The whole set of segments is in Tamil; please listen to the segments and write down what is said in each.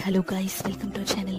hello guys welcome to channel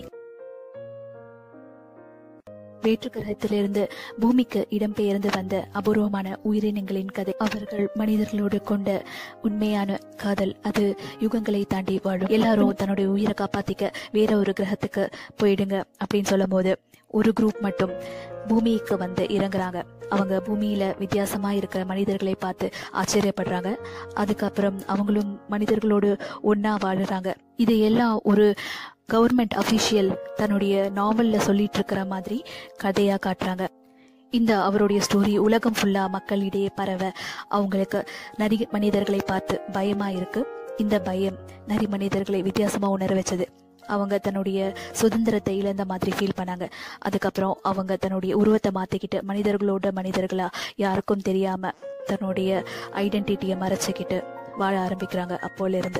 வேற்று கிரகத்திலிருந்து பூமிக்கு இடம்பெயர்ந்து வந்த அபூர்வமான உயிரினங்களின் கதை அவர்கள் மனிதர்களோடு கொண்ட உண்மையான காதல் அது யுகங்களை தாண்டி வாழும் எல்லாரும் தன்னுடைய உயிரை காப்பாத்திக்க வேற ஒரு கிரகத்துக்கு போயிடுங்க அப்படின்னு சொல்லும் போது ஒரு குரூப் மட்டும் பூமிக்கு வந்து இறங்குறாங்க அவங்க பூமியில வித்தியாசமா இருக்கிற மனிதர்களை பார்த்து ஆச்சரியப்படுறாங்க அதுக்கப்புறம் அவங்களும் மனிதர்களோடு ஒண்ணா வாழுறாங்க இது எல்லாம் ஒரு கவர்மெண்ட் அஃபிஷியல் தன்னுடைய நாவல்ல சொல்லிட்டு இருக்கிற மாதிரி கதையா காட்டுறாங்க இந்த அவருடைய ஸ்டோரி உலகம் ஃபுல்லா மக்களிடையே பரவ அவங்களுக்கு நரி மனிதர்களை பார்த்து பயமா இருக்கு இந்த பயம் நரி மனிதர்களை வித்தியாசமா உணர வச்சது அவங்க தன்னுடைய சுதந்திரத்தை இழந்த மாதிரி ஃபீல் பண்ணாங்க அதுக்கப்புறம் அவங்க தன்னுடைய உருவத்தை மாத்திக்கிட்டு மனிதர்களோட மனிதர்களா யாருக்கும் தெரியாம தன்னுடைய ஐடென்டிட்டியை மறைச்சிக்கிட்டு வாழ ஆரம்பிக்கிறாங்க அப்போல இருந்து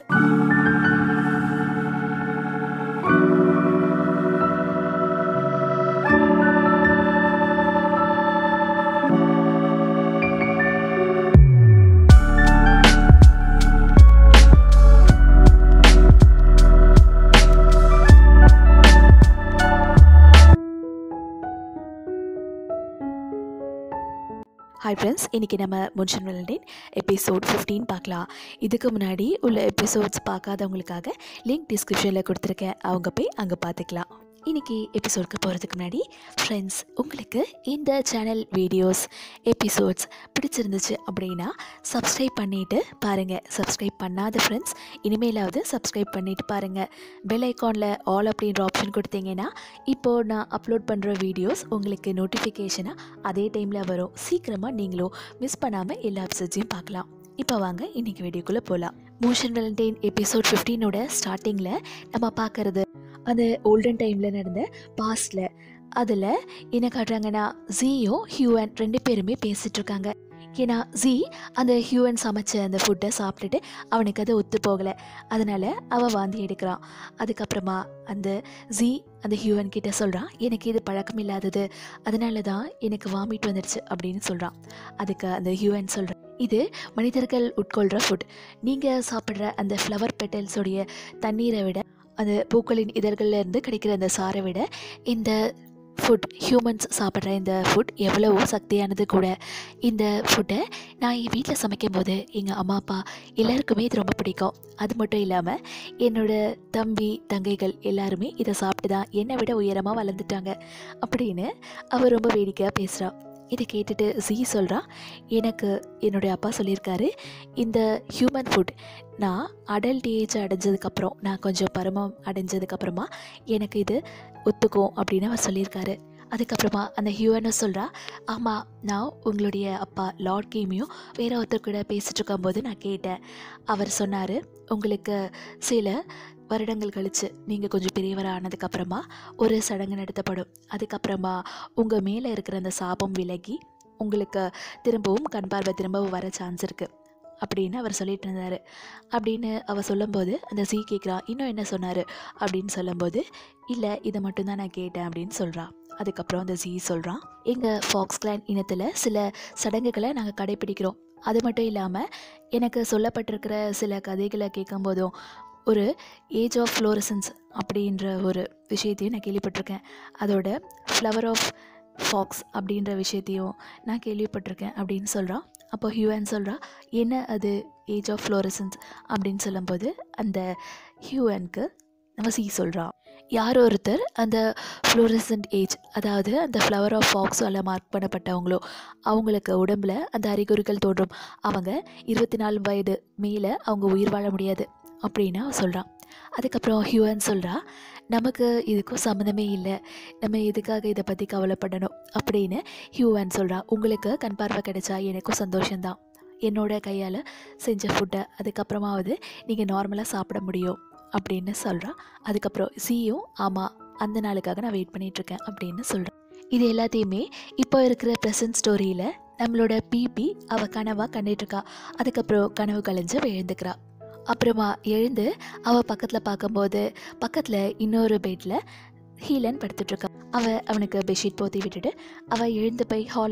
ஹாய் ஃப்ரெண்ட்ஸ் இன்றைக்கி நம்ம முன்ஷன் வெலண்டின் எபிசோட் ஃபிஃப்டீன் பார்க்கலாம் இதுக்கு முன்னாடி உள்ள எபிசோட்ஸ் பார்க்காதவங்களுக்காக லிங்க் டிஸ்கிரிப்ஷனில் கொடுத்துருக்கேன் அவங்க போய் அங்கே பார்த்துக்கலாம் இன்றைக்கி எபிசோடுக்கு போகிறதுக்கு முன்னாடி ஃப்ரெண்ட்ஸ் உங்களுக்கு இந்த சேனல் வீடியோஸ் எபிசோட்ஸ் பிடிச்சிருந்துச்சு அப்படின்னா சப்ஸ்கிரைப் பண்ணிவிட்டு பாருங்கள் சப்ஸ்கிரைப் பண்ணாத ஃப்ரெண்ட்ஸ் இனிமேலாவது சப்ஸ்கிரைப் பண்ணிவிட்டு பாருங்கள் பெல் ஐக்கானில் ஆல் அப்படின்ற ஆப்ஷன் கொடுத்தீங்கன்னா இப்போது நான் அப்லோட் பண்ணுற வீடியோஸ் உங்களுக்கு நோட்டிஃபிகேஷனாக அதே டைமில் வரும் சீக்கிரமாக நீங்களும் மிஸ் பண்ணாமல் எல்லா எபிசோட்ஸையும் பார்க்கலாம் இப்போ வாங்க இன்றைக்கி வீடியோக்குள்ளே போகலாம் மோஷன் வேலண்டைன் எபிசோட் ஃபிஃப்டீனோட ஸ்டார்டிங்கில் நம்ம பார்க்குறது அந்த ஓல்டன் டைமில் நடந்த பாஸ்டில் அதில் என்ன காட்டுறாங்கன்னா ஜீயும் ஹியூவன் ரெண்டு பேருமே பேசிகிட்டு இருக்காங்க ஏன்னா ஜீ அந்த ஹியூவன் சமைச்ச அந்த ஃபுட்டை சாப்பிட்டுட்டு அவனுக்கு அது ஒத்து போகலை அதனால் அவன் வாந்தி எடுக்கிறான் அதுக்கப்புறமா அந்த ஜீ அந்த ஹியூவன் கிட்ட சொல்கிறான் எனக்கு இது பழக்கம் இல்லாதது அதனால தான் எனக்கு வாமிட் வந்துடுச்சு அப்படின்னு சொல்கிறான் அதுக்கு அந்த ஹியூவன் சொல்கிறான் இது மனிதர்கள் உட்கொள்கிற ஃபுட் நீங்கள் சாப்பிட்ற அந்த ஃப்ளவர் பெட்டல்ஸோடைய தண்ணீரை விட அந்த பூக்களின் இதழ்கள்ல இருந்து கிடைக்கிற அந்த சாரை விட இந்த ஃபுட் ஹியூமன்ஸ் சாப்பிட்ற இந்த ஃபுட் எவ்வளவோ சக்தியானது கூட இந்த ஃபுட்டை நான் என் வீட்டில் சமைக்கும் போது எங்கள் அம்மா அப்பா எல்லாருக்குமே இது ரொம்ப பிடிக்கும் அது மட்டும் இல்லாமல் என்னோட தம்பி தங்கைகள் எல்லாருமே இதை சாப்பிட்டு தான் என்னை விட உயரமாக வளர்ந்துட்டாங்க அப்படின்னு அவர் ரொம்ப வேடிக்கையாக பேசுகிறா இதை கேட்டுட்டு ஜீ சொல்கிறா எனக்கு என்னுடைய அப்பா சொல்லியிருக்காரு இந்த ஹியூமன் ஃபுட் நான் அடல்ட் ஏஜ் அடைஞ்சதுக்கப்புறம் நான் கொஞ்சம் பருமம் அடைஞ்சதுக்கப்புறமா எனக்கு இது ஒத்துக்கும் அப்படின்னு அவர் சொல்லியிருக்காரு அதுக்கப்புறமா அந்த ஹியூவனை சொல்கிறா ஆமாம் நான் உங்களுடைய அப்பா லார்ட் கீமியும் வேற ஒருத்தர் கூட பேசிகிட்டு இருக்கும்போது நான் கேட்டேன் அவர் சொன்னார் உங்களுக்கு சில வருடங்கள் கழித்து நீங்கள் கொஞ்சம் பெரியவர் ஆனதுக்கப்புறமா ஒரு சடங்கு நடத்தப்படும் அதுக்கப்புறமா உங்கள் மேலே இருக்கிற அந்த சாபம் விலகி உங்களுக்கு திரும்பவும் கண் பார்வை திரும்பவும் வர சான்ஸ் இருக்குது அப்படின்னு அவர் சொல்லிட்டு இருந்தார் அப்படின்னு அவர் சொல்லும்போது அந்த சி கேட்குறா இன்னும் என்ன சொன்னார் அப்படின்னு சொல்லும்போது இல்லை இதை மட்டும்தான் நான் கேட்டேன் அப்படின்னு சொல்கிறான் அதுக்கப்புறம் அந்த ஜீ சொல்கிறான் எங்கள் ஃபாக்ஸ் கிளான் இனத்தில் சில சடங்குகளை நாங்கள் கடைப்பிடிக்கிறோம் அது மட்டும் இல்லாமல் எனக்கு சொல்லப்பட்டிருக்கிற சில கதைகளை கேட்கும்போதும் ஒரு ஏஜ் ஆஃப் ஃப்ளோரசன்ஸ் அப்படின்ற ஒரு விஷயத்தையும் நான் கேள்விப்பட்டிருக்கேன் அதோட ஃப்ளவர் ஆஃப் ஃபாக்ஸ் அப்படின்ற விஷயத்தையும் நான் கேள்விப்பட்டிருக்கேன் அப்படின்னு சொல்கிறான் அப்போ ஹியூவன் சொல்கிறா என்ன அது ஏஜ் ஆஃப் ஃப்ளோரசன்ஸ் அப்படின்னு சொல்லும்போது அந்த ஹியூவனுக்கு நம்ம சி சொல்கிறான் யார் ஒருத்தர் அந்த ஃப்ளோரசன்ட் ஏஜ் அதாவது அந்த ஃப்ளவர் ஆஃப் ஃபாக்ஸால் மார்க் பண்ணப்பட்டவங்களோ அவங்களுக்கு உடம்புல அந்த அறிகுறிகள் தோன்றும் அவங்க இருபத்தி நாலு வயது மேலே அவங்க உயிர் வாழ முடியாது அப்படின்னு அவன் சொல்கிறான் அதுக்கப்புறம் ஹியூவன் சொல்கிறா நமக்கு இதுக்கும் சம்மந்தமே இல்லை நம்ம எதுக்காக இதை பற்றி கவலைப்படணும் அப்படின்னு ஹியூவன் சொல்கிறா உங்களுக்கு கண் பார்வை கிடைச்சா எனக்கும் சந்தோஷம்தான் என்னோட கையால் செஞ்ச ஃபுட்டை அதுக்கப்புறமாவது நீங்கள் நார்மலாக சாப்பிட முடியும் அப்படின்னு சொல்கிறா அதுக்கப்புறம் சியும் ஆமாம் அந்த நாளுக்காக நான் வெயிட் பண்ணிகிட்ருக்கேன் அப்படின்னு சொல்கிறேன் இது எல்லாத்தையுமே இப்போ இருக்கிற ப்ரெசன்ட் ஸ்டோரியில் நம்மளோட பிபி அவள் கனவாக கண்டுட்ருக்கா அதுக்கப்புறம் கனவு கலைஞ்சு எழுந்துக்கிறா அப்புறமா எழுந்து அவள் பக்கத்தில் பார்க்கும்போது பக்கத்தில் இன்னொரு பெட்டில் ஹீலன் படுத்துட்ருக்கா அவள் அவனுக்கு பெட்ஷீட் போத்தி விட்டுட்டு அவள் எழுந்து போய் ஹாலில்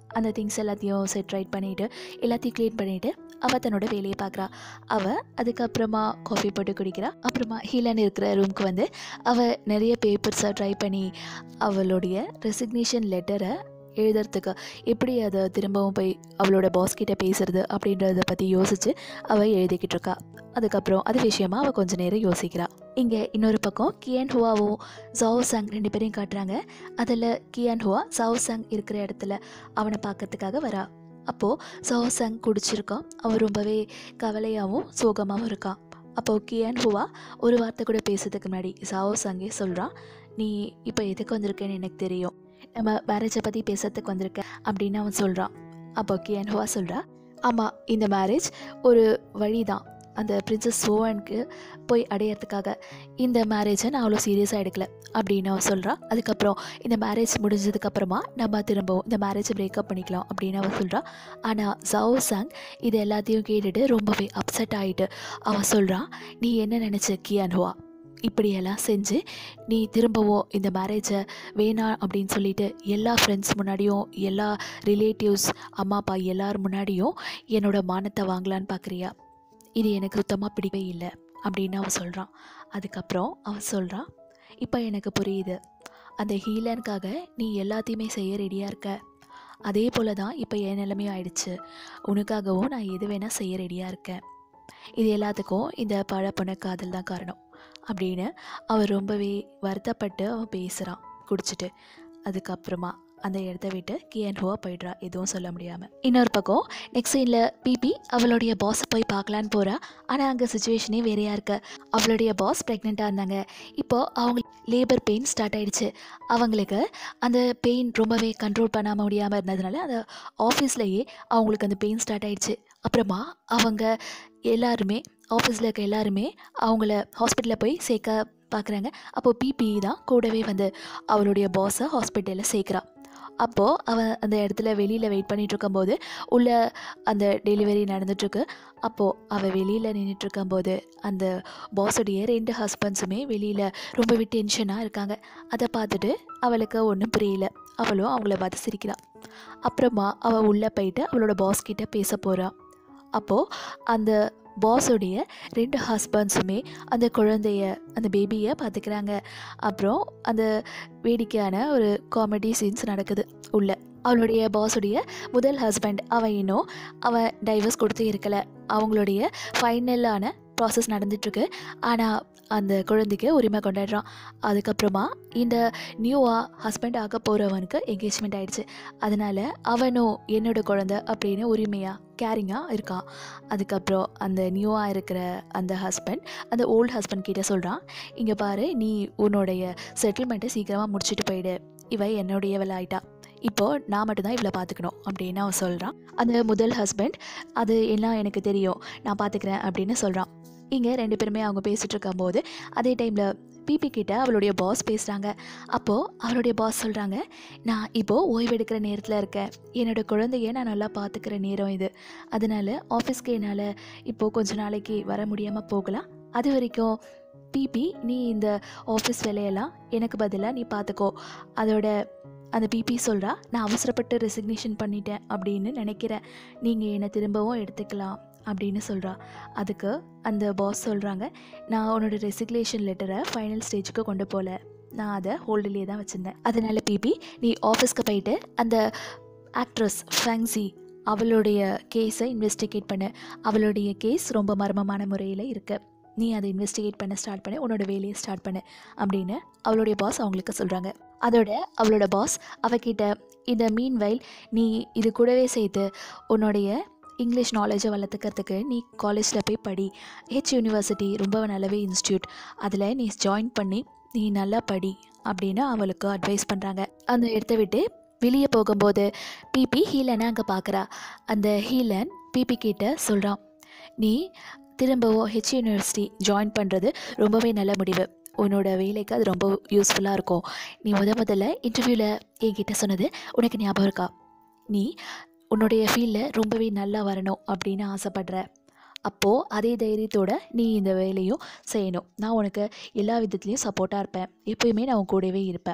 அந்த திங்ஸ் எல்லாத்தையும் செட் ரைட் பண்ணிவிட்டு எல்லாத்தையும் க்ளீன் பண்ணிவிட்டு அவள் தன்னோட வேலையை பார்க்குறா அவள் அதுக்கப்புறமா காஃபி போட்டு குடிக்கிறா அப்புறமா ஹீலன் இருக்கிற ரூமுக்கு வந்து அவள் நிறைய பேப்பர்ஸை ட்ரை பண்ணி அவளுடைய ரெசிக்னேஷன் லெட்டரை எழுதுறதுக்கு எப்படி அதை திரும்பவும் போய் அவளோட பாஸ் கிட்ட பேசுறது அப்படின்றத பற்றி யோசித்து அவள் எழுதிக்கிட்டு இருக்கா அதுக்கப்புறம் அது விஷயமா அவள் கொஞ்ச நேரம் யோசிக்கிறா இங்கே இன்னொரு பக்கம் கியான் ஹுவாவும் ஜாவ் சங் ரெண்டு பேரையும் காட்டுறாங்க அதில் கியான் ஹுவா ஜாவ் சங் இருக்கிற இடத்துல அவனை பார்க்கறதுக்காக வரா அப்போது ஜாவ் சங் குடிச்சிருக்கான் அவன் ரொம்பவே கவலையாகவும் சோகமாகவும் இருக்கான் அப்போது கியான் ஹுவா ஒரு வார்த்தை கூட பேசுறதுக்கு முன்னாடி ஜாவ் சங்கே சொல்கிறான் நீ இப்போ எதுக்கு வந்திருக்கேன்னு எனக்கு தெரியும் நம்ம மேரேஜை பற்றி பேசுறதுக்கு வந்திருக்கேன் அப்படின்னு அவன் சொல்கிறான் அப்போ கியான் ஹுவா சொல்கிறா ஆமாம் இந்த மேரேஜ் ஒரு வழி தான் அந்த பிரின்சஸ் சோவனுக்கு போய் அடையிறதுக்காக இந்த மேரேஜை நான் அவ்வளோ சீரியஸாக எடுக்கல அப்படின்னு அவன் சொல்கிறா அதுக்கப்புறம் இந்த மேரேஜ் முடிஞ்சதுக்கப்புறமா நம்ம திரும்பவும் இந்த மேரேஜை பிரேக்கப் பண்ணிக்கலாம் அப்படின்னு அவன் சொல்கிறா ஆனால் ஜாவ் சாங் இது எல்லாத்தையும் கேட்டுட்டு ரொம்பவே அப்செட் ஆகிட்டு அவன் சொல்கிறான் நீ என்ன நினச்ச கியான் ஹுவா இப்படியெல்லாம் செஞ்சு நீ திரும்பவும் இந்த மேரேஜை வேணாம் அப்படின்னு சொல்லிட்டு எல்லா ஃப்ரெண்ட்ஸ் முன்னாடியும் எல்லா ரிலேட்டிவ்ஸ் அம்மா அப்பா எல்லார் முன்னாடியும் என்னோட மானத்தை வாங்கலான்னு பார்க்குறியா இது எனக்கு சுத்தமாக பிடிக்கவே இல்லை அப்படின்னு அவன் சொல்கிறான் அதுக்கப்புறம் அவன் சொல்கிறான் இப்போ எனக்கு புரியுது அந்த ஹீலனுக்காக நீ எல்லாத்தையுமே செய்ய ரெடியாக இருக்க அதே போல தான் இப்போ என் நிலைமையும் ஆயிடுச்சு உனக்காகவும் நான் எது வேணால் செய்ய ரெடியாக இருக்கேன் இது எல்லாத்துக்கும் இந்த பழப்பண காதல் தான் காரணம் அப்படின்னு அவன் ரொம்பவே வருத்தப்பட்டு அவன் பேசுகிறான் குடிச்சிட்டு அதுக்கப்புறமா அந்த இடத்த விட்டு கியன்ஹுவா போயிடுறா எதுவும் சொல்ல முடியாமல் இன்னொரு பக்கம் நெக்ஸ்ட் சீனில் பிபி அவளுடைய பாஸை போய் பார்க்கலான்னு போகிறா ஆனால் அங்கே சுச்சுவேஷனே வேறையாக இருக்கு அவளுடைய பாஸ் ப்ரெக்னெண்ட்டாக இருந்தாங்க இப்போது அவங்க லேபர் பெயின் ஸ்டார்ட் ஆயிடுச்சு அவங்களுக்கு அந்த பெயின் ரொம்பவே கண்ட்ரோல் பண்ணாமல் முடியாமல் இருந்ததுனால அந்த ஆஃபீஸ்லேயே அவங்களுக்கு அந்த பெயின் ஸ்டார்ட் ஆயிடுச்சு அப்புறமா அவங்க எல்லாருமே ஆஃபீஸில் இருக்க எல்லாருமே அவங்கள ஹாஸ்பிட்டலில் போய் சேர்க்க பார்க்குறாங்க அப்போது பிபி தான் கூடவே வந்து அவளுடைய பாஸை ஹாஸ்பிட்டலில் சேர்க்குறா அப்போது அவன் அந்த இடத்துல வெளியில் வெயிட் பண்ணிட்டு இருக்கும்போது உள்ள அந்த டெலிவரி நடந்துட்டுருக்கு அப்போது அவள் வெளியில் நின்றுட்டு இருக்கும்போது அந்த பாஸுடைய ரெண்டு ஹஸ்பண்ட்ஸுமே வெளியில் ரொம்பவே டென்ஷனாக இருக்காங்க அதை பார்த்துட்டு அவளுக்கு ஒன்றும் புரியல அவளும் அவங்கள பார்த்து சிரிக்கிறாள் அப்புறமா அவள் உள்ளே போயிட்டு அவளோட பாஸ் கிட்ட பேச போகிறா அப்போது அந்த பாஸுடைய ரெண்டு ஹஸ்பண்ட்ஸுமே அந்த குழந்தைய அந்த பேபியை பார்த்துக்கிறாங்க அப்புறம் அந்த வேடிக்கையான ஒரு காமெடி சீன்ஸ் நடக்குது உள்ள அவளுடைய பாஸுடைய முதல் ஹஸ்பண்ட் அவன் இன்னும் அவன் டைவர்ஸ் கொடுத்து இருக்கலை அவங்களுடைய ஃபைனலான ப்ராசஸ் நடந்துட்டுருக்கு ஆனால் அந்த குழந்தைக்கு உரிமை கொண்டாடுறான் அதுக்கப்புறமா இந்த நியூவாக ஹஸ்பண்ட் ஆக போகிறவனுக்கு என்கேஜ்மெண்ட் ஆயிடுச்சு அதனால் அவனும் என்னோட குழந்தை அப்படின்னு உரிமையாக கேரிங்காக இருக்கான் அதுக்கப்புறம் அந்த நியூவாக இருக்கிற அந்த ஹஸ்பண்ட் அந்த ஓல்டு ஹஸ்பண்ட் கிட்ட சொல்கிறான் இங்கே பாரு நீ உன்னுடைய செட்டில்மெண்ட்டை சீக்கிரமாக முடிச்சுட்டு போயிடு இவ என்னுடையவள் ஆயிட்டா இப்போது நான் மட்டும்தான் இவளை பார்த்துக்கணும் அப்படின்னு அவன் சொல்கிறான் அந்த முதல் ஹஸ்பண்ட் அது எல்லாம் எனக்கு தெரியும் நான் பார்த்துக்கிறேன் அப்படின்னு சொல்கிறான் இங்கே ரெண்டு பேருமே அவங்க பேசிகிட்டு இருக்கும்போது அதே டைமில் பிபி கிட்ட அவளுடைய பாஸ் பேசுகிறாங்க அப்போது அவளுடைய பாஸ் சொல்கிறாங்க நான் இப்போது ஓய்வெடுக்கிற நேரத்தில் இருக்கேன் என்னோட குழந்தைய நான் நல்லா பார்த்துக்கிற நேரம் இது அதனால் ஆஃபீஸ்க்கு என்னால் இப்போது கொஞ்ச நாளைக்கு வர முடியாமல் போகலாம் அது வரைக்கும் பிபி நீ இந்த ஆஃபீஸ் வேலையெல்லாம் எனக்கு பதிலாக நீ பார்த்துக்கோ அதோட அந்த பிபி சொல்கிறா நான் அவசரப்பட்டு ரெசிக்னேஷன் பண்ணிட்டேன் அப்படின்னு நினைக்கிறேன் நீங்கள் என்னை திரும்பவும் எடுத்துக்கலாம் அப்படின்னு சொல்கிறா அதுக்கு அந்த பாஸ் சொல்கிறாங்க நான் உன்னோட ரெசிக்னேஷன் லெட்டரை ஃபைனல் ஸ்டேஜுக்கு கொண்டு போகல நான் அதை ஹோல்டிலே தான் வச்சுருந்தேன் அதனால் பிபி நீ ஆஃபீஸ்க்கு போயிட்டு அந்த ஆக்ட்ரஸ் ஃபேங்ஸி அவளுடைய கேஸை இன்வெஸ்டிகேட் பண்ணு அவளுடைய கேஸ் ரொம்ப மர்மமான முறையில் இருக்கு நீ அதை இன்வெஸ்டிகேட் பண்ண ஸ்டார்ட் பண்ணு உன்னோட வேலையை ஸ்டார்ட் பண்ணு அப்படின்னு அவளுடைய பாஸ் அவங்களுக்கு சொல்கிறாங்க அதோட அவளோட பாஸ் அவகிட்ட இந்த மீன் வயல் நீ இது கூடவே சேர்த்து உன்னுடைய இங்கிலீஷ் நாலேஜை வளர்த்துக்கிறதுக்கு நீ காலேஜில் போய் படி ஹெச் யூனிவர்சிட்டி ரொம்ப நல்லாவே இன்ஸ்டியூட் அதில் நீ ஜாயின் பண்ணி நீ நல்லா படி அப்படின்னு அவளுக்கு அட்வைஸ் பண்ணுறாங்க அந்த இடத்த விட்டு வெளியே போகும்போது பிபி ஹீலனை அங்கே பார்க்குறா அந்த ஹீலன் பிபி கிட்ட சொல்கிறான் நீ திரும்பவும் ஹெச் யூனிவர்சிட்டி ஜாயின் பண்ணுறது ரொம்பவே நல்ல முடிவு உன்னோட வேலைக்கு அது ரொம்ப யூஸ்ஃபுல்லாக இருக்கும் நீ முத முதல்ல இன்டர்வியூவில் என்கிட்ட சொன்னது உனக்கு ஞாபகம் இருக்கா நீ உன்னுடைய ஃபீல்டில் ரொம்பவே நல்லா வரணும் அப்படின்னு ஆசைப்படுற அப்போது அதே தைரியத்தோட நீ இந்த வேலையும் செய்யணும் நான் உனக்கு எல்லா விதத்துலேயும் சப்போர்ட்டாக இருப்பேன் எப்பயுமே நான் உன் கூடவே இருப்பேன்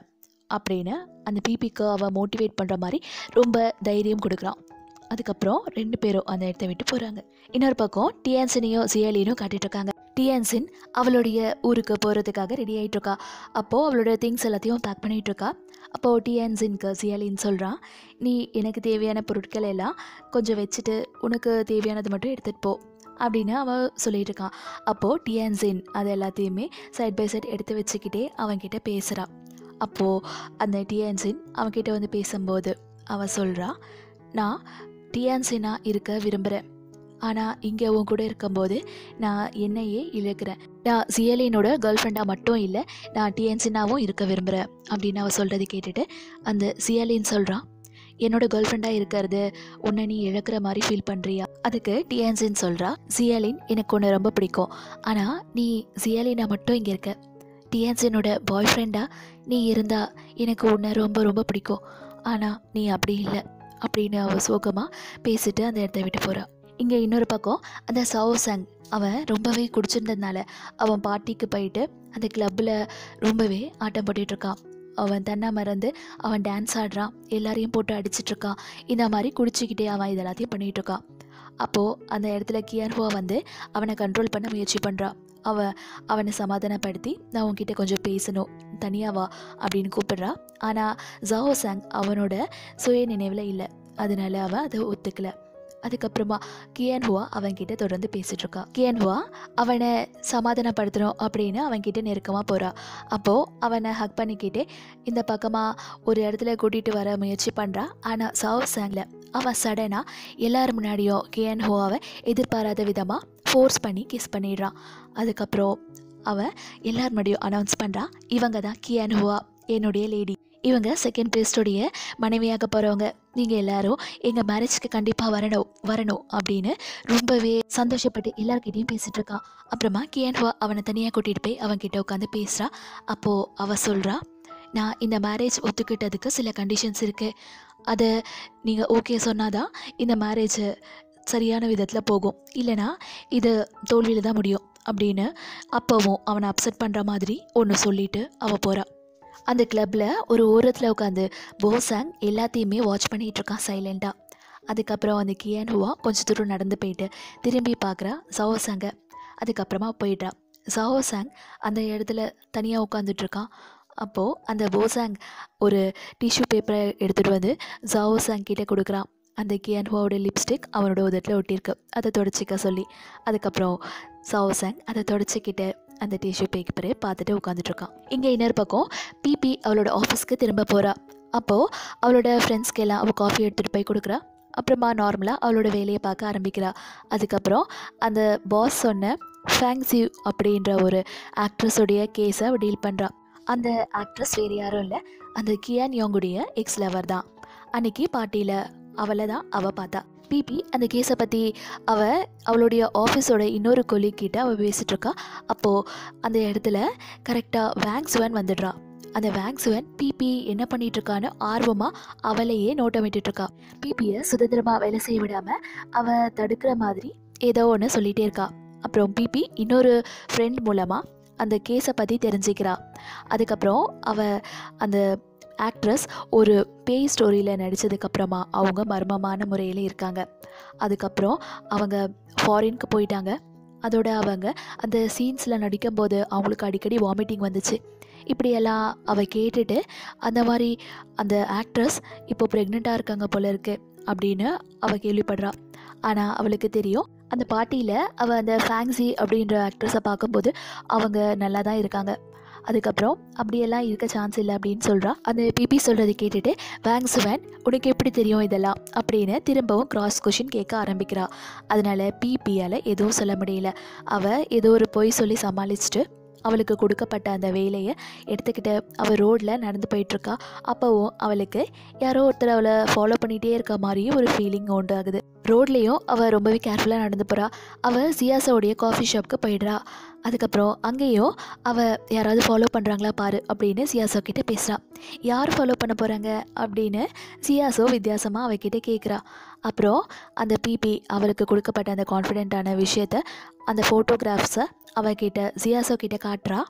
அப்படின்னு அந்த பிபிக்கு அவன் மோட்டிவேட் பண்ணுற மாதிரி ரொம்ப தைரியம் கொடுக்குறான் அதுக்கப்புறம் ரெண்டு பேரும் அந்த இடத்த விட்டு போகிறாங்க இன்னொரு பக்கம் டியான்சினையும் ஜியலினும் காட்டிட்டு இருக்காங்க டியான்சின் அவளுடைய ஊருக்கு போகிறதுக்காக ரெடி ஆகிட்டு இருக்கா அப்போது அவளோட திங்ஸ் எல்லாத்தையும் பேக் பண்ணிகிட்டு இருக்கா அப்போது டியான்சின்க்கு ஜியலின் சொல்கிறான் நீ எனக்கு தேவையான பொருட்கள் எல்லாம் கொஞ்சம் வச்சுட்டு உனக்கு தேவையானது மட்டும் எடுத்துகிட்டு போ அப்படின்னு அவன் சொல்லிட்டு இருக்கான் அப்போது டியான்சின் அது எல்லாத்தையுமே சைட் பை சைட் எடுத்து வச்சுக்கிட்டே அவன்கிட்ட பேசுகிறான் அப்போது அந்த டியான்சின் அவன்கிட்ட வந்து பேசும்போது அவன் சொல்கிறா நான் டியான்சினா இருக்க விரும்புகிறேன் ஆனால் இங்கே உன் கூட இருக்கும்போது நான் என்னையே இழக்கிறேன் நான் சியலினோட கேர்ள் ஃப்ரெண்டாக மட்டும் இல்லை நான் டிஎன்சினாவும் இருக்க விரும்புகிறேன் அப்படின்னு அவள் சொல்கிறது கேட்டுட்டு அந்த சியலின் சொல்கிறான் என்னோட கேர்ள் ஃப்ரெண்டாக இருக்கிறது உன்னை நீ இழக்கிற மாதிரி ஃபீல் பண்ணுறியா அதுக்கு டிஎன்சின் சொல்கிறா சியலின் எனக்கு ஒன்று ரொம்ப பிடிக்கும் ஆனால் நீ சியலினா மட்டும் இங்கே இருக்க டிஎன்சினோட பாய் ஃப்ரெண்டாக நீ இருந்தா எனக்கு உன்னை ரொம்ப ரொம்ப பிடிக்கும் ஆனால் நீ அப்படி இல்லை அப்படின்னு அவள் சோகமாக பேசிட்டு அந்த இடத்த விட்டு போகிறா இங்கே இன்னொரு பக்கம் அந்த சவுசங் அவன் ரொம்பவே குடிச்சிருந்ததுனால அவன் பார்ட்டிக்கு போயிட்டு அந்த கிளப்பில் ரொம்பவே ஆட்டம் போட்டுட்டு இருக்கான் அவன் தன்னை மறந்து அவன் டான்ஸ் ஆடுறான் எல்லாரையும் போட்டு அடிச்சிட்டு இருக்கான் இந்த மாதிரி குடிச்சிக்கிட்டே அவன் இது எல்லாத்தையும் பண்ணிட்டு இருக்கான் அப்போது அந்த இடத்துல கியான்ஹுவா வந்து அவனை கண்ட்ரோல் பண்ண முயற்சி பண்ணுறான் அவன் அவனை சமாதானப்படுத்தி நான் உன்கிட்ட கொஞ்சம் பேசணும் தனியாக வா அப்படின்னு கூப்பிடுறா ஆனால் ஜாவோ சாங் அவனோட சுய நினைவில் இல்லை அதனால அவன் அதை ஒத்துக்கல அதுக்கப்புறமா கியான்ஹுவா அவன்கிட்ட தொடர்ந்து பேசிட்டு இருக்கா கியான்ஹுவா அவனை சமாதானப்படுத்தணும் அப்படின்னு அவன்கிட்ட நெருக்கமாக போகிறா அப்போது அவனை ஹக் பண்ணிக்கிட்டே இந்த பக்கமாக ஒரு இடத்துல கூட்டிகிட்டு வர முயற்சி பண்ணுறா ஆனால் சாவ் சாங்கில் அவன் சடனாக எல்லார் முன்னாடியும் கியான்ஹுவாவை எதிர்பாராத விதமாக ஃபோர்ஸ் பண்ணி கிஸ் பண்ணிடுறான் அதுக்கப்புறம் அவன் எல்லார் முன்னாடியும் அனௌன்ஸ் பண்ணுறான் இவங்க தான் கியான்ஹுவா என்னுடைய லேடி இவங்க செகண்ட் பிரிஸ்டோடைய மனைவியாக போகிறவங்க நீங்கள் எல்லாரும் எங்கள் மேரேஜ்க்கு கண்டிப்பாக வரணும் வரணும் அப்படின்னு ரொம்பவே சந்தோஷப்பட்டு எல்லார்கிட்டையும் பேசிகிட்டு இருக்கான் அப்புறமா கியான்ஹுவா அவனை தனியாக கூட்டிகிட்டு போய் அவன்கிட்ட உட்காந்து பேசுகிறா அப்போது அவ சொல்கிறா நான் இந்த மேரேஜ் ஒத்துக்கிட்டதுக்கு சில கண்டிஷன்ஸ் இருக்குது அதை நீங்கள் ஓகே சொன்னாதான் இந்த மேரேஜ் சரியான விதத்தில் போகும் இல்லைனா இது தோல்வியில் தான் முடியும் அப்படின்னு அப்போவும் அவனை அப்செட் பண்ணுற மாதிரி ஒன்று சொல்லிட்டு அவள் போகிறா அந்த கிளப்பில் ஒரு ஓரத்தில் உட்காந்து போசாங் எல்லாத்தையுமே வாட்ச் பண்ணிகிட்டு இருக்கான் சைலண்ட்டாக அதுக்கப்புறம் அந்த கியான் ஹுவா கொஞ்சம் தூரம் நடந்து போயிட்டு திரும்பி பார்க்குறா சவோசாங்க அதுக்கப்புறமா போயிட்டா சவோசாங் அந்த இடத்துல தனியாக உட்காந்துட்ருக்கான் அப்போது அந்த போசாங் ஒரு டிஷ்யூ பேப்பரை எடுத்துகிட்டு வந்து ஜாவோசாங் கிட்டே கொடுக்குறான் அந்த கியான்ஹுவாவோட லிப்ஸ்டிக் அவனோட உதட்டில் ஒட்டியிருக்கு அதை தொடச்சிக்க சொல்லி அதுக்கப்புறம் சாவோசாங் அதை தொடச்சிக்கிட்டு அந்த டிஷ்யூ பேப்பரை பார்த்துட்டு உட்காந்துட்ருக்கான் இங்கே இன்னொரு பக்கம் பிபி அவளோட ஆஃபீஸ்க்கு திரும்ப போகிறா அப்போது அவளோட ஃப்ரெண்ட்ஸ்க்கு எல்லாம் அவள் காஃபி எடுத்துகிட்டு போய் கொடுக்குறா அப்புறமா நார்மலாக அவளோட வேலையை பார்க்க ஆரம்பிக்கிறா அதுக்கப்புறம் அந்த பாஸ் சொன்ன ஃபேங்ஸிவ் அப்படின்ற ஒரு ஆக்ட்ரஸுடைய கேஸை அவள் டீல் பண்ணுறா அந்த ஆக்ட்ரஸ் வேறு யாரும் இல்லை அந்த கியான் யோங்குடைய எக்ஸ் லவர் தான் அன்னைக்கு பார்ட்டியில் அவளை தான் அவள் பார்த்தா பிபி அந்த கேஸை பற்றி அவள் அவளுடைய ஆஃபீஸோட இன்னொரு கொலீக் கிட்ட அவள் பேசிகிட்டு இருக்கா அப்போது அந்த இடத்துல கரெக்டாக வேங்ஸுவன் வந்துடுறா அந்த வேங்ஸுவன் பிபி என்ன பண்ணிட்டு இருக்கான்னு ஆர்வமாக அவளையே நோட்டமிட்டுட்டு இருக்கா பிபியை சுதந்திரமாக வேலை செய்ய விடாமல் அவள் தடுக்கிற மாதிரி ஏதோ ஒன்று சொல்லிகிட்டே இருக்கா அப்புறம் பிபி இன்னொரு ஃப்ரெண்ட் மூலமாக அந்த கேஸை பற்றி தெரிஞ்சுக்கிறா அதுக்கப்புறம் அவள் அந்த ஆக்ட்ரஸ் ஒரு பேய் ஸ்டோரியில் நடித்ததுக்கப்புறமா அவங்க மர்மமான முறையில் இருக்காங்க அதுக்கப்புறம் அவங்க ஃபாரின்க்கு போயிட்டாங்க அதோட அவங்க அந்த சீன்ஸில் நடிக்கும்போது அவங்களுக்கு அடிக்கடி வாமிட்டிங் வந்துச்சு இப்படியெல்லாம் அவள் கேட்டுட்டு அந்த மாதிரி அந்த ஆக்ட்ரஸ் இப்போ ப்ரெக்னெண்ட்டாக இருக்காங்க போல இருக்கு அப்படின்னு அவள் கேள்விப்படுறா ஆனால் அவளுக்கு தெரியும் அந்த பார்ட்டியில் அவள் அந்த ஃபேங்ஸி அப்படின்ற ஆக்ட்ரஸை பார்க்கும்போது அவங்க நல்லா தான் இருக்காங்க அதுக்கப்புறம் அப்படியெல்லாம் இருக்க சான்ஸ் இல்லை அப்படின்னு சொல்கிறா அந்த பிபி சொல்கிறத கேட்டுட்டு வேங்ஸ் வேன் உனக்கு எப்படி தெரியும் இதெல்லாம் அப்படின்னு திரும்பவும் கிராஸ் கொஷின் கேட்க ஆரம்பிக்கிறா அதனால பிபியால் எதுவும் சொல்ல முடியல அவள் ஏதோ ஒரு பொய் சொல்லி சமாளிச்சுட்டு அவளுக்கு கொடுக்கப்பட்ட அந்த வேலையை எடுத்துக்கிட்டு அவள் ரோட்டில் நடந்து போயிட்டுருக்கா அப்போவும் அவளுக்கு யாரோ ஒருத்தர் அவளை ஃபாலோ பண்ணிகிட்டே இருக்க மாதிரியும் ஒரு ஃபீலிங் உண்டாகுது ரோட்லேயும் அவள் ரொம்பவே கேர்ஃபுல்லாக நடந்து போகிறா அவள் சியாசாவுடைய காஃபி ஷாப்க்கு போயிடுறா அதுக்கப்புறம் அங்கேயும் அவள் யாராவது ஃபாலோ பண்ணுறாங்களா பாரு அப்படின்னு சியாசோ கிட்டே பேசுகிறா யார் ஃபாலோ பண்ண போகிறாங்க அப்படின்னு சியாசோ வித்தியாசமாக அவகிட்ட கேட்குறா அப்புறம் அந்த பிபி அவளுக்கு கொடுக்கப்பட்ட அந்த கான்ஃபிடென்ட்டான விஷயத்த அந்த ஃபோட்டோகிராஃப்ஸை அவகிட்ட சியாசோ கிட்ட காட்டுறா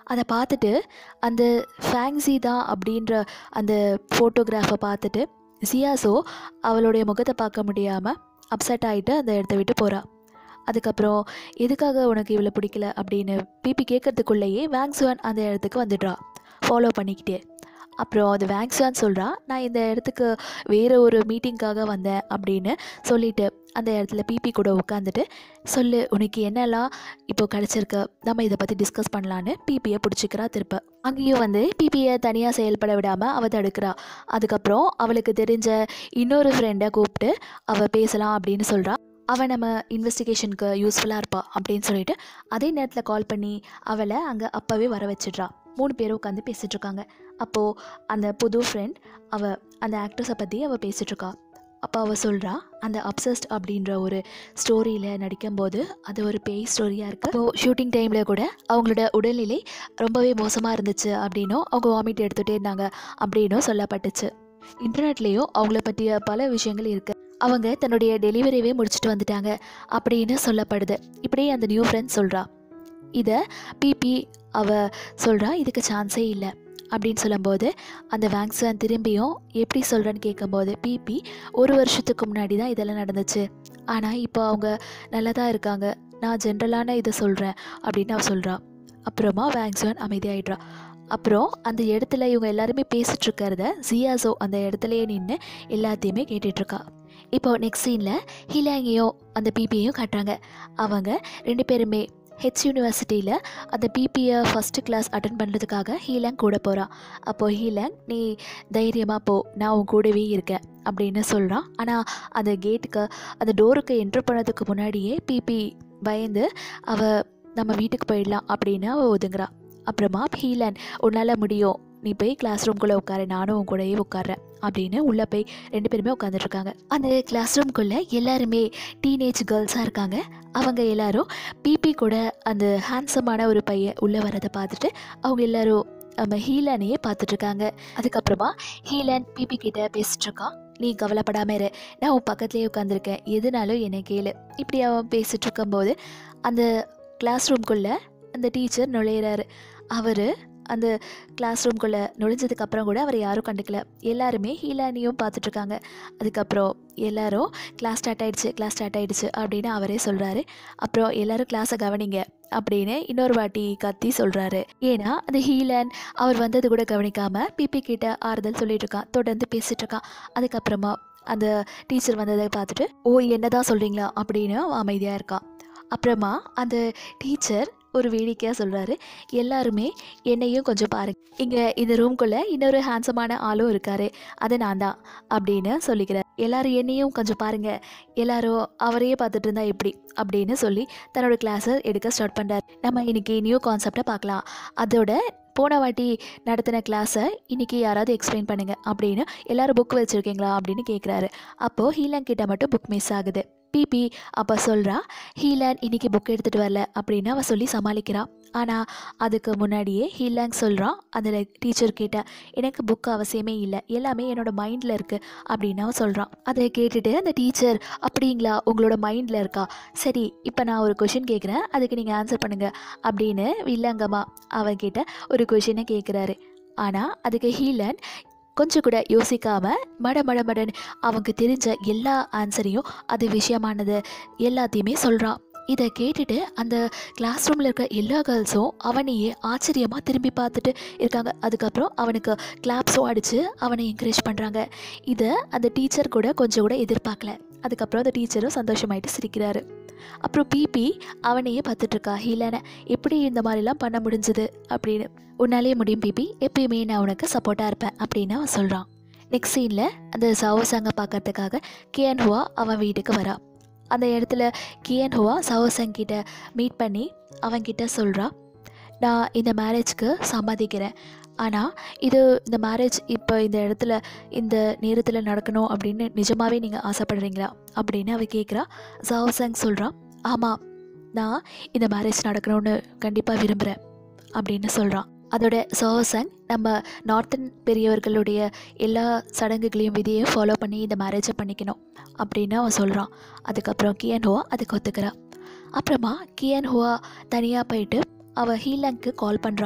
அதை பார்த்துட்டு அந்த ஃபேங்ஸி தான் அப்படின்ற அந்த ஃபோட்டோகிராஃபை பார்த்துட்டு சியாசோ அவளுடைய முகத்தை பார்க்க முடியாமல் அப்செட் ஆகிட்டு அந்த இடத்த விட்டு போகிறா அதுக்கப்புறம் எதுக்காக உனக்கு இவ்வளோ பிடிக்கல அப்படின்னு பிபி கேட்கறதுக்குள்ளேயே வேங்ஸுவான் அந்த இடத்துக்கு வந்துடுறா ஃபாலோ பண்ணிக்கிட்டே அப்புறம் அது வேங்ஸுவான் சொல்கிறா நான் இந்த இடத்துக்கு வேறு ஒரு மீட்டிங்காக வந்தேன் அப்படின்னு சொல்லிட்டு அந்த இடத்துல பிபி கூட உட்காந்துட்டு சொல்லு உனக்கு என்னெல்லாம் இப்போ கிடச்சிருக்கு நம்ம இதை பற்றி டிஸ்கஸ் பண்ணலான்னு பிபியை பிடிச்சிக்கிறா திருப்ப அங்கேயும் வந்து பிபியை தனியாக செயல்பட விடாமல் அவள் தடுக்கிறா அதுக்கப்புறம் அவளுக்கு தெரிஞ்ச இன்னொரு ஃப்ரெண்டை கூப்பிட்டு அவள் பேசலாம் அப்படின்னு சொல்கிறா அவள் நம்ம இன்வெஸ்டிகேஷனுக்கு யூஸ்ஃபுல்லாக இருப்பா அப்படின்னு சொல்லிட்டு அதே நேரத்தில் கால் பண்ணி அவளை அங்கே அப்போவே வர வச்சிடுறா மூணு பேரும் உட்காந்து பேசிகிட்டு இருக்காங்க அப்போது அந்த புது ஃப்ரெண்ட் அவள் அந்த ஆக்ட்ரஸை பற்றி அவள் பேசிகிட்ருக்கா அப்போ அவள் சொல்கிறா அந்த அப்சஸ்ட் அப்படின்ற ஒரு ஸ்டோரியில் நடிக்கும்போது அது ஒரு பேய் ஸ்டோரியாக இருக்குது அப்போது ஷூட்டிங் டைமில் கூட அவங்களோட உடல்நிலை ரொம்பவே மோசமாக இருந்துச்சு அப்படின்னும் அவங்க வாமிட் எடுத்துகிட்டே இருந்தாங்க அப்படின்னும் சொல்லப்பட்டுச்சு இன்டர்நெட்லேயும் அவங்கள பற்றிய பல விஷயங்கள் இருக்குது அவங்க தன்னுடைய டெலிவரியே முடிச்சுட்டு வந்துட்டாங்க அப்படின்னு சொல்லப்படுது இப்படியே அந்த நியூ ஃப்ரெண்ட் சொல்கிறா இதை பிபி அவ சொல்கிறா இதுக்கு சான்ஸே இல்லை அப்படின்னு சொல்லும்போது அந்த வேங்ஸன் திரும்பியும் எப்படி சொல்கிறேன்னு கேட்கும்போது பிபி ஒரு வருஷத்துக்கு முன்னாடி தான் இதெல்லாம் நடந்துச்சு ஆனால் இப்போ அவங்க நல்லா தான் இருக்காங்க நான் ஜென்ரலான இதை சொல்கிறேன் அப்படின்னு அவ சொல்கிறா அப்புறமா வேங்ஸன் அமைதியாயிடுறா அப்புறம் அந்த இடத்துல இவங்க எல்லாருமே பேசிட்டு இருக்கிறத ஜியாசோ அந்த இடத்துலயே நின்று எல்லாத்தையுமே கேட்டுட்ருக்கா இப்போ நெக்ஸ்ட் சீனில் ஹிலாங்கியும் அந்த பிபியையும் காட்டுறாங்க அவங்க ரெண்டு பேருமே ஹெச் யூனிவர்சிட்டியில் அந்த பிபியை ஃபஸ்ட்டு கிளாஸ் அட்டன் பண்ணுறதுக்காக ஹீலாங் கூட போகிறான் அப்போது ஹீலாங் நீ தைரியமாக போ நான் உன் கூடவே இருக்கேன் அப்படின்னு சொல்கிறான் ஆனால் அந்த கேட்டுக்கு அந்த டோருக்கு என்ட்ரு பண்ணதுக்கு முன்னாடியே பிபி பயந்து அவ நம்ம வீட்டுக்கு போயிடலாம் அப்படின்னு அவள் ஒதுங்குறா அப்புறமா ஹீலன் உன்னால் முடியும் நீ போய் கிளாஸ் ரூம்குள்ளே உட்காரு நானும் உன் கூடயே உட்கார்றேன் அப்படின்னு உள்ளே போய் ரெண்டு பேருமே உட்காந்துட்டு இருக்காங்க அந்த கிளாஸ் ரூம்குள்ளே எல்லாருமே டீனேஜ் கேர்ள்ஸாக இருக்காங்க அவங்க எல்லாரும் பிபி கூட அந்த ஹேண்ட்ஸமான ஒரு பையன் உள்ளே வரதை பார்த்துட்டு அவங்க எல்லாரும் நம்ம ஹீலனையே பார்த்துட்ருக்காங்க அதுக்கப்புறமா ஹீலன் பிபி கிட்ட பேசிட்டு இருக்கான் நீ கவலைப்படாம இரு நான் உன் பக்கத்துலேயே உட்காந்துருக்கேன் எதுனாலும் என்னை கேளு இப்படி அவன் பேசிட்டு இருக்கும்போது அந்த கிளாஸ் ரூம்குள்ளே அந்த டீச்சர் நுழையிறாரு அவர் அந்த கிளாஸ் ரூம்குள்ளே நுழைஞ்சதுக்கு அப்புறம் கூட அவர் யாரும் கண்டுக்கல எல்லாருமே ஹீலானியும் பார்த்துட்ருக்காங்க அதுக்கப்புறம் எல்லாரும் கிளாஸ் ஸ்டார்ட் ஆயிடுச்சு கிளாஸ் ஸ்டார்ட் ஆயிடுச்சு அப்படின்னு அவரே சொல்கிறாரு அப்புறம் எல்லாரும் கிளாஸை கவனிங்க அப்படின்னு இன்னொரு வாட்டி கத்தி சொல்கிறாரு ஏன்னா அந்த ஹீலன் அவர் வந்தது கூட கவனிக்காமல் பிபி கிட்ட ஆறுதல் சொல்லிட்டு இருக்கான் தொடர்ந்து பேசிட்டு இருக்கான் அதுக்கப்புறமா அந்த டீச்சர் வந்ததை பார்த்துட்டு ஓ என்னதான் சொல்கிறீங்களா அப்படின்னு அவன் அமைதியாக இருக்கான் அப்புறமா அந்த டீச்சர் ஒரு வேடிக்கையாக சொல்கிறாரு எல்லாருமே என்னையும் கொஞ்சம் பாருங்க இங்கே இந்த ரூம்குள்ளே இன்னொரு ஹேண்ட்ஸமான ஆளும் இருக்காரு அது நான் தான் அப்படின்னு சொல்லிக்கிறார் எல்லாரும் என்னையும் கொஞ்சம் பாருங்க எல்லாரும் அவரையே பார்த்துட்டு இருந்தா எப்படி அப்படின்னு சொல்லி தன்னோட கிளாஸை எடுக்க ஸ்டார்ட் பண்ணுறாரு நம்ம இன்னைக்கு நியூ கான்செப்டை பார்க்கலாம் அதோட போன வாட்டி நடத்தின கிளாஸை இன்னைக்கு யாராவது எக்ஸ்பிளைன் பண்ணுங்க அப்படின்னு எல்லாரும் புக் வச்சுருக்கீங்களா அப்படின்னு கேட்குறாரு அப்போது ஹீலன் கிட்ட மட்டும் புக் மிஸ் ஆகுது பிபி அப்போ சொல்கிறா ஹீலான் இன்னைக்கு புக் எடுத்துகிட்டு வரல அப்படின்னு அவள் சொல்லி சமாளிக்கிறா ஆனால் அதுக்கு முன்னாடியே ஹீலாங் சொல்கிறான் அந்த டீச்சர் கிட்ட எனக்கு புக் அவசியமே இல்லை எல்லாமே என்னோட மைண்டில் இருக்குது அப்படின்னு அவன் சொல்கிறான் அதை கேட்டுட்டு அந்த டீச்சர் அப்படிங்களா உங்களோட மைண்டில் இருக்கா சரி இப்போ நான் ஒரு கொஷின் கேட்குறேன் அதுக்கு நீங்கள் ஆன்சர் பண்ணுங்கள் அப்படின்னு வில்லங்கம்மா அவன்கிட்ட ஒரு கொஷினை கேட்குறாரு ஆனால் அதுக்கு ஹீலன் கொஞ்சம் கூட யோசிக்காம மட மட மடன் அவங்க தெரிஞ்ச எல்லா ஆன்சரையும் அது விஷயமானது எல்லாத்தையுமே சொல்கிறான் இதை கேட்டுட்டு அந்த கிளாஸ் ரூமில் இருக்க எல்லா கேர்ள்ஸும் அவனையே ஆச்சரியமாக திரும்பி பார்த்துட்டு இருக்காங்க அதுக்கப்புறம் அவனுக்கு கிளாப்ஸும் அடித்து அவனை என்கரேஜ் பண்ணுறாங்க இதை அந்த டீச்சர் கூட கொஞ்சம் கூட எதிர்பார்க்கல அதுக்கப்புறம் அந்த டீச்சரும் சந்தோஷமாயிட்டு சிரிக்கிறாரு அப்புறம் பிபி அவனையே பார்த்துட்ருக்கா ஹீலனை எப்படி இந்த மாதிரிலாம் பண்ண முடிஞ்சது அப்படின்னு உன்னாலே முடியும் பிபி எப்பயுமே நான் உனக்கு சப்போர்ட்டாக இருப்பேன் அப்படின்னு அவன் சொல்கிறான் நெக்ஸ்ட் சீனில் அந்த சவோசாங்க பார்க்கறதுக்காக கியன் ஹுவா அவன் வீட்டுக்கு வரா அந்த இடத்துல கியன் ஹுவா சவோசங் கிட்ட மீட் பண்ணி அவன்கிட்ட சொல்கிறா நான் இந்த மேரேஜ்க்கு சம்மதிக்கிறேன் ஆனால் இது இந்த மேரேஜ் இப்போ இந்த இடத்துல இந்த நேரத்தில் நடக்கணும் அப்படின்னு நிஜமாகவே நீங்கள் ஆசைப்படுறீங்களா அப்படின்னு அவ கேட்குறா ஜாவ்சங் சொல்கிறான் ஆமாம் நான் இந்த மேரேஜ் நடக்கணும்னு கண்டிப்பாக விரும்புகிறேன் அப்படின்னு சொல்கிறான் அதோட சோசங் நம்ம நார்த்தன் பெரியவர்களுடைய எல்லா சடங்குகளையும் விதியையும் ஃபாலோ பண்ணி இந்த மேரேஜை பண்ணிக்கணும் அப்படின்னு அவன் சொல்கிறான் அதுக்கப்புறம் கியன் ஹுவா அதுக்கு ஒத்துக்கிறா அப்புறமா கியன் ஹுவா தனியாக போயிட்டு அவள் ஹீலங்க்கு கால் பண்ணுறான்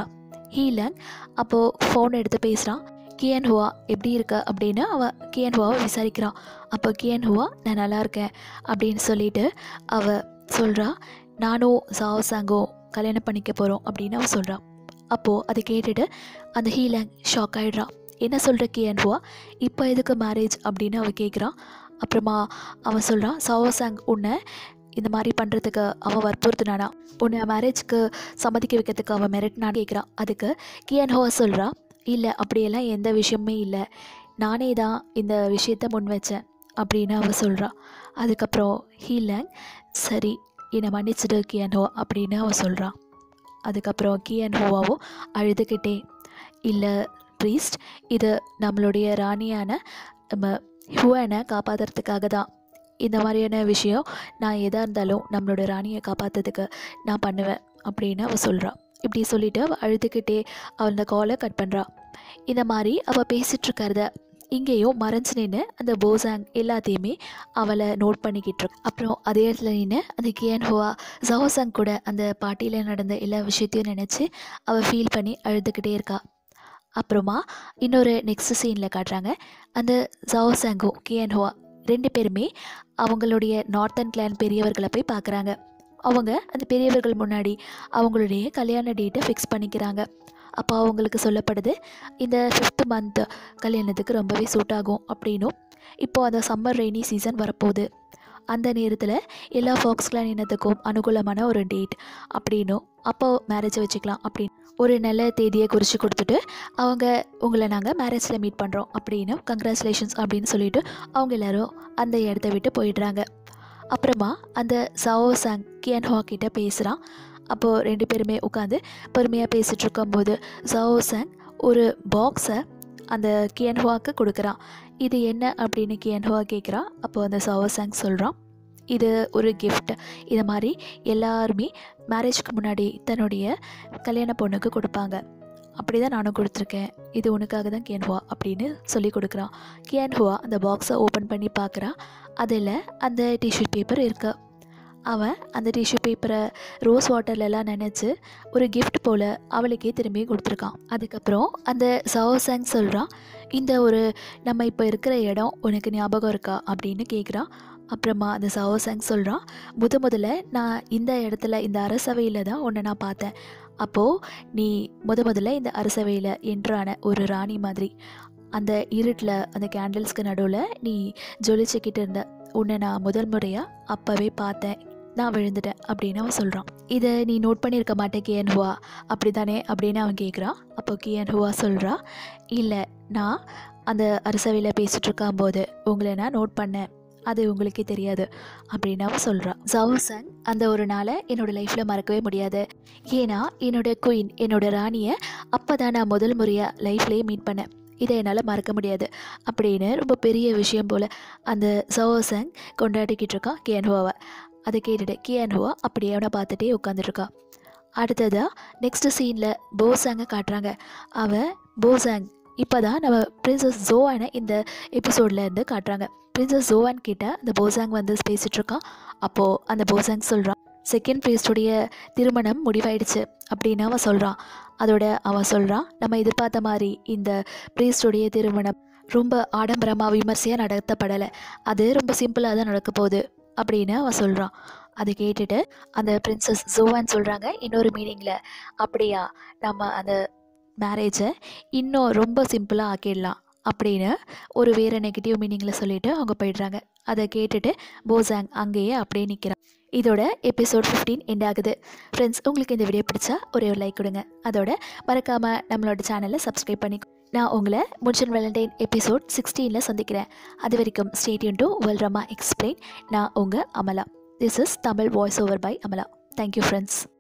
ஹீலங் அப்போது ஃபோன் எடுத்து பேசுகிறான் கியன் ஹுவா எப்படி இருக்க அப்படின்னு அவள் கியன் ஹுவாவை விசாரிக்கிறான் அப்போ கியன் ஹுவா நான் நல்லா இருக்கேன் அப்படின்னு சொல்லிட்டு அவள் சொல்கிறா நானும் சாவோ சாங்கோ கல்யாணம் பண்ணிக்க போகிறோம் அப்படின்னு அவள் சொல்கிறான் அப்போது அதை கேட்டுட்டு அந்த ஹீலங் ஷாக் ஆகிடுறான் என்ன சொல்கிற கியன் ஹுவா இப்போ எதுக்கு மேரேஜ் அப்படின்னு அவள் கேட்குறான் அப்புறமா அவன் சொல்கிறான் சாவோ சாங் உன்னை இந்த மாதிரி பண்ணுறதுக்கு அவன் வற்புறுத்தினானா உன்னை மேரேஜ்க்கு சம்மதிக்க வைக்கிறதுக்கு அவன் மிரட்டினான்னு கேட்குறான் அதுக்கு கியன் ஹோவா சொல்கிறா இல்லை அப்படியெல்லாம் எந்த விஷயமே இல்லை நானே தான் இந்த விஷயத்த முன் வச்சேன் அப்படின்னு அவள் சொல்கிறா அதுக்கப்புறம் ஹீலங் சரி என்னை மன்னிச்சிடு கியன் ஹோ அப்படின்னு அவள் சொல்கிறான் அதுக்கப்புறம் கியன் ஹோவாவும் அழுதுகிட்டே இல்லை ப்ரீஸ்ட் இது நம்மளுடைய ராணியான நம்ம ஹுவனை காப்பாற்றுறதுக்காக தான் இந்த மாதிரியான விஷயம் நான் எதாக இருந்தாலும் நம்மளோட ராணியை காப்பாற்றுறதுக்கு நான் பண்ணுவேன் அப்படின்னு அவள் சொல்கிறான் இப்படி சொல்லிவிட்டு அவள் அழுதுகிட்டே அவள் அந்த காலை கட் பண்ணுறா இந்த மாதிரி அவள் பேசிகிட்ருக்கிறத இங்கேயும் மறைஞ்சு நின்று அந்த போசாங் எல்லாத்தையுமே அவளை நோட் பண்ணிக்கிட்டு இருக்கு அப்புறம் அதே இடத்துல நின்று அந்த கியன் ஹுவா ஜவோசாங் கூட அந்த பார்ட்டியில் நடந்த எல்லா விஷயத்தையும் நினச்சி அவள் ஃபீல் பண்ணி அழுதுகிட்டே இருக்கா அப்புறமா இன்னொரு நெக்ஸ்ட் சீனில் காட்டுறாங்க அந்த ஜவோசாங்கும் கியன் ஹுவா ரெண்டு பேருமே அவங்களுடைய நார்த்தன் கிளான் பெரியவர்களை போய் பார்க்குறாங்க அவங்க அந்த பெரியவர்கள் முன்னாடி அவங்களுடைய கல்யாண டேட்டை ஃபிக்ஸ் பண்ணிக்கிறாங்க அப்போ அவங்களுக்கு சொல்லப்படுது இந்த ஃபிஃப்த் மந்த் கல்யாணத்துக்கு ரொம்பவே சூட் ஆகும் அப்படின்னும் இப்போது அந்த சம்மர் ரெய்னி சீசன் வரப்போகுது அந்த நேரத்தில் எல்லா ஃபாக்ஸ் கிளான் இனத்துக்கும் அனுகூலமான ஒரு டேட் அப்படின்னும் அப்போ மேரேஜை வச்சுக்கலாம் அப்படின்னு ஒரு நல்ல தேதியை குறித்து கொடுத்துட்டு அவங்க உங்களை நாங்கள் மேரேஜில் மீட் பண்ணுறோம் அப்படின்னு கங்க்ராச்சுலேஷன்ஸ் அப்படின்னு சொல்லிட்டு அவங்க எல்லாரும் அந்த இடத்த விட்டு போயிடுறாங்க அப்புறமா அந்த சாவோ சாங் கியன் ஹா கிட்ட பேசுகிறான் அப்போது ரெண்டு பேருமே உட்காந்து பொறுமையாக பேசிகிட்டு இருக்கும்போது சாவோ சாங் ஒரு பாக்ஸை அந்த கியன்ஹுவாக்கு கொடுக்குறான் இது என்ன அப்படின்னு கியன்ஹுவா கேட்குறான் அப்போ அந்த சாவோ சாங் சொல்கிறான் இது ஒரு கிஃப்ட் இதை மாதிரி எல்லாருமே மேரேஜ்க்கு முன்னாடி தன்னுடைய கல்யாண பொண்ணுக்கு கொடுப்பாங்க அப்படி தான் நானும் கொடுத்துருக்கேன் இது உனக்காக தான் கியன்ஹுவா அப்படின்னு சொல்லி கொடுக்குறான் கியன்ஹுவா அந்த பாக்ஸை ஓப்பன் பண்ணி பார்க்குறான் அதில் அந்த டிஷ்யூ பேப்பர் இருக்கு அவன் அந்த டிஷ்யூ பேப்பரை ரோஸ் வாட்டர்லலாம் நினச்சி ஒரு gift போல் அவளுக்கே திரும்பி கொடுத்துருக்கான் அதுக்கப்புறம் அந்த சாங் சொல்கிறான் இந்த ஒரு நம்ம இப்போ இருக்கிற இடம் உனக்கு ஞாபகம் இருக்கா அப்படின்னு கேட்குறான் அப்புறமா அந்த சாங் சொல்கிறான் முத முதல்ல நான் இந்த இடத்துல இந்த அரசவையில் தான் உன்னை நான் பார்த்தேன் அப்போது நீ முத முதல்ல இந்த அரசவையில் என்றான ஒரு ராணி மாதிரி அந்த இருட்டில் அந்த கேண்டில்ஸ்க்கு நடுவில் நீ ஜொலிச்சுக்கிட்டு இருந்த உன்னை நான் முதல் முறையாக அப்போவே பார்த்தேன் நான் விழுந்துட்டேன் அப்படின்னு அவன் சொல்கிறான் இதை நீ நோட் பண்ணியிருக்க மாட்டே கியன் ஹுவா அப்படி தானே அப்படின்னு அவன் கேட்குறான் அப்போ கியன் ஹுவா சொல்கிறா இல்லை நான் அந்த அரசவையில் பேசிகிட்டு இருக்கும்போது உங்களை நான் நோட் பண்ணேன் அது உங்களுக்கே தெரியாது அப்படின்னு அவன் சொல்கிறான் ஜவுசங் அந்த ஒரு நாளை என்னோடய லைஃப்பில் மறக்கவே முடியாது ஏன்னா என்னோட குயின் என்னோட ராணியை அப்போ தான் நான் முதல் முறையாக லைஃப்லேயே மீட் பண்ணேன் இதை என்னால் மறக்க முடியாது அப்படின்னு ரொம்ப பெரிய விஷயம் போல் அந்த ஜவோசங் கொண்டாடிக்கிட்டு இருக்கான் கியன்ஹுவாவை அதை கேட்டுட்டு கியன்ஹுவா அப்படியே அவனை பார்த்துட்டே உட்காந்துட்ருக்கா அடுத்ததாக நெக்ஸ்ட் சீனில் போசாங்கை காட்டுறாங்க அவன் போசாங் இப்போ தான் நம்ம பிரின்சஸ் ஜோவானை இந்த எபிசோடில் இருந்து காட்டுறாங்க பிரின்சஸ் ஜோவான் கிட்ட அந்த போசாங் வந்து பேசிகிட்டு இருக்கான் அப்போது அந்த போசாங் சொல்கிறான் செகண்ட் ப்ரீஸ்டுடைய திருமணம் முடிவாயிடுச்சு அப்படின்னு அவன் சொல்கிறான் அதோட அவன் சொல்கிறான் நம்ம எதிர்பார்த்த மாதிரி இந்த ப்ரீஸ்டுடைய திருமணம் ரொம்ப ஆடம்பரமாக விமர்சையாக நடத்தப்படலை அது ரொம்ப சிம்பிளாக தான் நடக்க போகுது அப்படின்னு அவன் சொல்கிறான் அதை கேட்டுட்டு அந்த பிரின்சஸ் ஜோவான் சொல்கிறாங்க இன்னொரு மீனிங்கில் அப்படியா நம்ம அந்த மேரேஜை இன்னும் ரொம்ப சிம்பிளாக ஆக்கிடலாம் அப்படின்னு ஒரு வேறு நெகட்டிவ் மீனிங்கில் சொல்லிட்டு அவங்க போயிடுறாங்க அதை கேட்டுட்டு போசாங் அங்கேயே அப்படியே நிற்கிறான் இதோட எபிசோட் 15 எண்ட் ஆகுது ஃப்ரெண்ட்ஸ் உங்களுக்கு இந்த வீடியோ பிடிச்சா ஒரே ஒரு லைக் கொடுங்க அதோட மறக்காமல் நம்மளோட சேனலை சப்ஸ்கிரைப் பண்ணி நான் உங்களை முன்சன் வேலண்டைன் எபிசோட் சிக்ஸ்டீனில் சந்திக்கிறேன் அது வரைக்கும் ஸ்டேடியன் டு வெல்ரமா எக்ஸ்பிளைன் நான் உங்கள் Amala this is Tamil voice over by Amala thank you friends